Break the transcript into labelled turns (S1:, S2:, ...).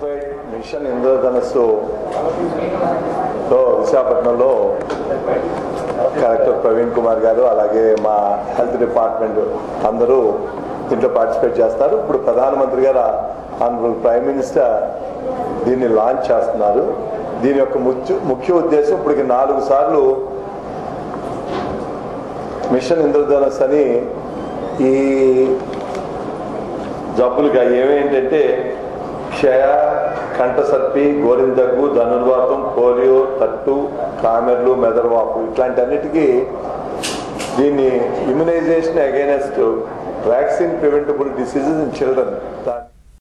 S1: participate machine ఇంద్రధనస్సు లో విశాఖపట్నంలో కలెక్టర్ ప్రవీణ్ కుమార్ గారు అలాగే మా హెల్త్ డిపార్ట్మెంట్ అందరూ దీంట్లో పార్టిసిపేట్ చేస్తారు ఇప్పుడు ప్రధానమంత్రి గారు ఆనరబుల్ ప్రైమ్ మినిస్టర్ దీన్ని లాంచ్ చేస్తున్నారు దీని యొక్క ముఖ్య ముఖ్య ఉద్దేశం ఇప్పటికి నాలుగు సార్లు మిషన్ ఇంద్రధనస్ అని ఈ జబ్బులుగా ఏమేంటంటే క్షయ కంఠసర్పి గోరిందగ్గు ధనుర్వాతం పోలియో తట్టు కామెర్లు మెదడువాపు ఇట్లాంటి అన్నిటికీ దీన్ని immunisation against vaccine preventable diseases in children